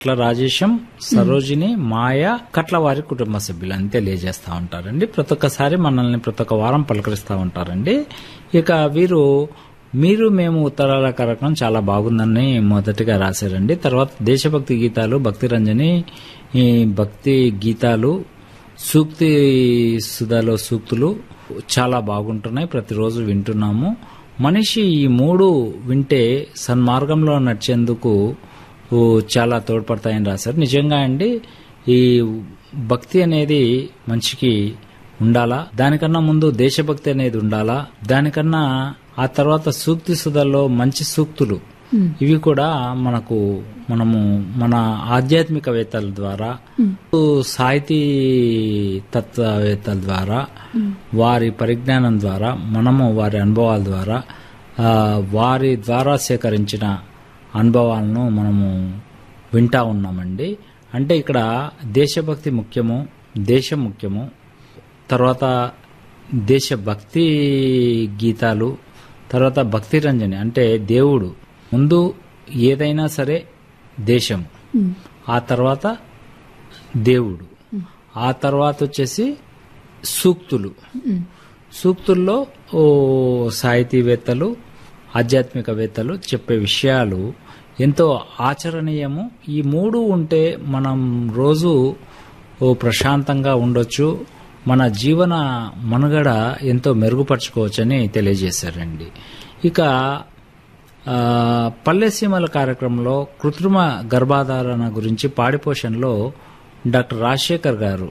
కట్ల రాజేశం సరోజిని మాయ కట్ల వారి కుటుంబ సభ్యులు అని తెలియజేస్తా ఉంటారండి ప్రతి ఒక్కసారి మనల్ని ప్రతి ఒక్క వారం పలకరిస్తూ ఉంటారండి ఇక వీరు మీరు మేము ఉత్తరాల కార్యక్రమం చాలా బాగుందని మొదటిగా రాశారండి తర్వాత దేశభక్తి గీతాలు భక్తి రంజని ఈ భక్తి గీతాలు సూక్తి సుధాలో సూక్తులు చాలా బాగుంటున్నాయి ప్రతిరోజు వింటున్నాము మనిషి ఈ మూడు వింటే సన్మార్గంలో నడిచేందుకు ఓ చాలా తోడ్పడతాయని రాశారు నిజంగా అండి ఈ భక్తి అనేది మనిషికి ఉండాలా దానికన్నా ముందు దేశభక్తి అనేది ఉండాలా దానికన్నా ఆ తర్వాత సూక్తి సుధల్లో మంచి సూక్తులు ఇవి కూడా మనకు మనము మన ఆధ్యాత్మికవేత్తల ద్వారా సాహితీ తత్వవేత్తల ద్వారా వారి పరిజ్ఞానం ద్వారా మనము వారి అనుభవాల ద్వారా ఆ, వారి ద్వారా సేకరించిన అనుభవాలను మనము వింటా ఉన్నామండి అంటే ఇక్కడ దేశభక్తి ముఖ్యము దేశం ముఖ్యము తర్వాత దేశభక్తి గీతాలు తర్వాత భక్తి రంజని అంటే దేవుడు ముందు ఏదైనా సరే దేశం ఆ తర్వాత దేవుడు ఆ తర్వాత వచ్చేసి సూక్తులు సూక్తుల్లో ఓ సాహితీవేత్తలు ఆధ్యాత్మికవేత్తలు చెప్పే విషయాలు ఎంతో ఆచరణీయము ఈ మూడు ఉంటే మనం రోజు ఓ ప్రశాంతంగా ఉండొచ్చు మన జీవన మనుగడ ఎంతో మెరుగుపరచుకోవచ్చని తెలియజేశారండి ఇక ఆ, పల్లెసీమల కార్యక్రమంలో కృత్రిమ గర్భాధారణ గురించి పాడిపోషణలో డాక్టర్ రాజశేఖర్ గారు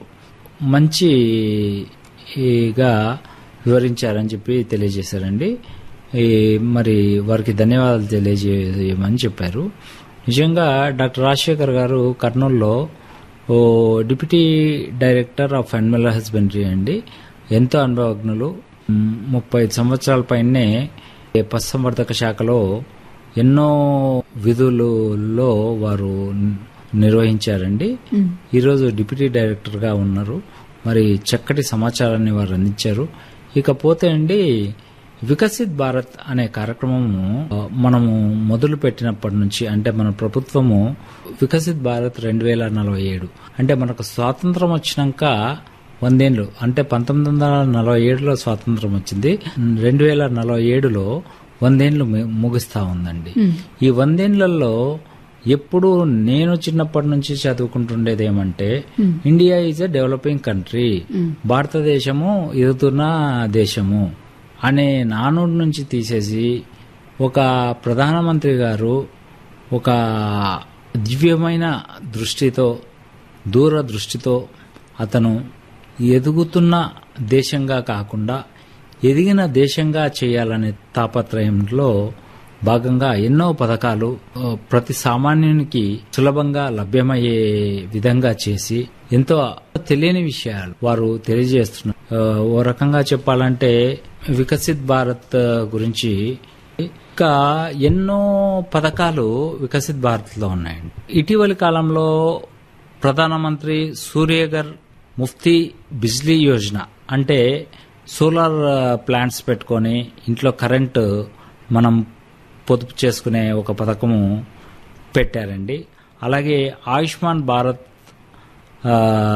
మంచిగా వివరించారని చెప్పి తెలియజేశారండి ఈ మరి వారికి ధన్యవాదాలు తెలియజేయమని చెప్పారు నిజంగా డాక్టర్ రాజశేఖర్ గారు కర్నూలులో ఓ deputy director of animal husbandry అండి ఎంతో అనుభవజ్ఞులు మ్, ముప్పై ఐదు సంవత్సరాల పైనే పశుసంవర్ధక శాఖలో ఎన్నో విధులలో వారు నిర్వహించారండి ఈరోజు డిప్యూటీ డైరెక్టర్ గా ఉన్నారు మరి చక్కటి సమాచారాన్ని వారు అందించారు ఇకపోతే అండి వికసిత్ భారత్ అనే కార్యక్రమము ఆ, మనము మొదలు పెట్టినప్పటి నుంచి అంటే మన ప్రభుత్వము వికసిత్ భారత్ రెండు వేల నలభై ఏడు అంటే మనకు స్వాతంత్రం వచ్చినాక వందేండ్లు అంటే పంతొమ్మిది వందల నలభై ఏడులో స్వాతంత్రం వచ్చింది రెండు వేల నలభై ఏడులో వందేండ్లు ము- ముగుస్తా ఉందండి ఈ వందేండ్లలో ఎప్పుడు నేను చిన్నప్పటి నుంచి చదువుకుంటుండేది ఏమంటే India is a developing country భారతదేశము ఎదుగుతున్న దేశము అనే నానుడి నుంచి తీసేసి ఒక ప్రధానమంత్రి గారు ఒక దివ్యమైన దృష్టితో దూరదృష్టితో అతను ఎదుగుతున్న దేశంగా కాకుండా ఎదిగిన దేశంగా చేయాలనే తాపత్రయంలో భాగంగా ఎన్నో పథకాలు ఆ, ప్రతి సామాన్యునికి సులభంగా లభ్యమయ్యే విధంగా చేసి ఎంతో తెలియని విషయాలు వారు తెలియజేస్తున్నారు ఆ, ఓ రకంగా చెప్పాలంటే వికసిత్ భారత్ గురించి ఇంకా ఎన్నో పథకాలు వికసిత్ భారత్ లో ఉన్నాయండి ఇటీవలి కాలంలో ప్రధానమంత్రి సూర్యగర్ ముఫ్తీ బిజ్లీ యోజన అంటే సోలార్ ఆ, ప్లాంట్స్ పెట్టుకొని ఇంట్లో కరెంటు మనం పొదుపు చేసుకునే ఒక పథకము పెట్టారండి అలాగే ఆయుష్మాన్ భారత్ ఆ,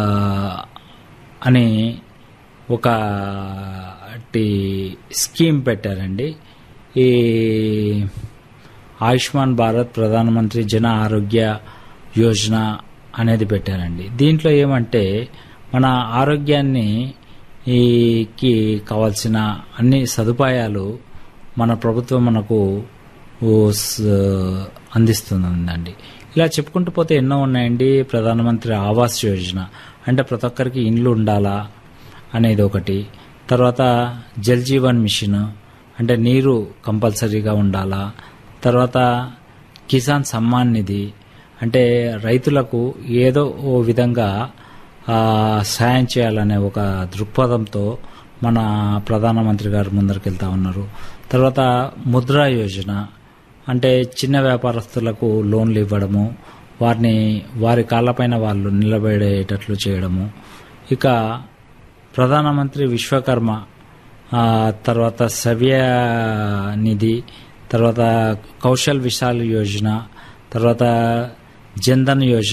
అని ఒకటి స్కీమ్ పెట్టారండి ఈ ఆయుష్మాన్ భారత్ ప్రధానమంత్రి జన ఆరోగ్య యోజన అనేది పెట్టారండి దీంట్లో ఏమంటే మన ఆరోగ్యాన్ని ఈ కి కావాల్సిన అన్ని సదుపాయాలు మన ప్రభుత్వం మనకు ఓ స- అందిస్తుందండి ఇలా చెప్పుకుంటూ పోతే ఎన్నో ఉన్నాయండి ప్రధానమంత్రి ఆవాస్ యోజన అంటే ప్రతి ఒక్కరికి ఇండ్లు ఉండాలా అనేది ఒకటి తర్వాత జల్ జీవన్ మిషన్ అంటే నీరు కంపల్సరీగా ఉండాలా తర్వాత కిసాన్ సమ్మాన్ నిధి అంటే రైతులకు ఏదో ఓ విధంగా ఆ, సాయం చేయాలనే ఒక దృక్పథంతో మన ప్రధానమంత్రి గారు ముందరికెళ్తా ఉన్నారు తర్వాత ముద్రా యోజన అంటే చిన్న వ్యాపారస్తులకు లోన్లు ఇవ్వడము వారిని వారి కాళ్ళపైన వాళ్ళు నిలబడేటట్లు చేయడము ఇక ప్రధానమంత్రి విశ్వకర్మ ఆ, తర్వాత సవ్య నిధి తర్వాత కౌశల్ విశాల్ యోజన తర్వాత జన్ధన్ యోజన